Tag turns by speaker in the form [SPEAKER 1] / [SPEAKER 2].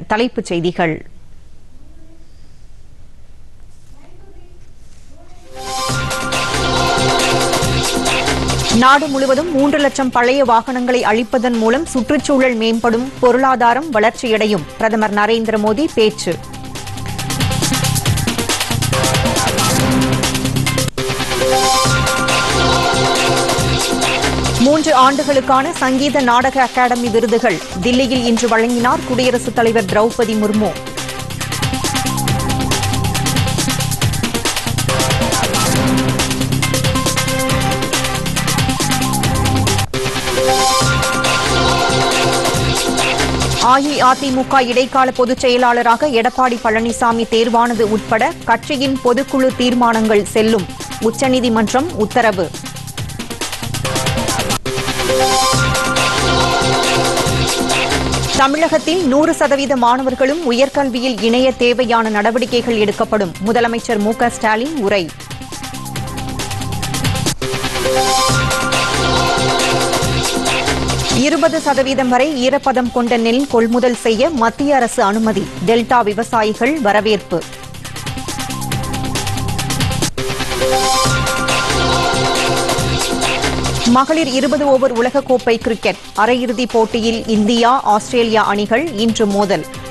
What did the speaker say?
[SPEAKER 1] தலைப்புச் செய்திகள் நாடு முழுவதும் மூன்று லட்சம் பழைய வாகனங்களை அழிப்பதன் மூலம் சுற்றுச்சூழல் மேம்படும் பொருளாதாரம் வளர்ச்சியடையும் பிரதமர் நரேந்திர மோடி பேச்சு மூன்று ஆண்டுகளுக்கான சங்கீத நாடக அகாடமி விருதுகள் தில்லியில் இன்று வழங்கினார் குடியரசுத் தலைவர் திரௌபதி முர்மு அஇஅதிமுக இடைக்கால பொதுச் செயலாளராக எடப்பாடி பழனிசாமி தேர்வானது உட்பட கட்சியின் பொதுக்குழு தீர்மானங்கள் செல்லும் உச்சநீதிமன்றம் உத்தரவு தமிழகத்தில் நூறு சதவீத மாணவர்களும் உயர்கல்வியில் இணைய தேவையான நடவடிக்கைகள் எடுக்கப்படும் முதலமைச்சர் மு க ஸ்டாலின் உரை இருபது சதவீதம் வரை ஈரப்பதம் கொண்ட நெல் கொள்முதல் செய்ய மத்திய அரசு அனுமதி டெல்டா விவசாயிகள் வரவேற்பு மகளிர் இருபது ஓவர் உலகக்கோப்பை கிரிக்கெட் அரையிறுதிப் போட்டியில் இந்தியா ஆஸ்திரேலியா அணிகள் இன்று மோதல்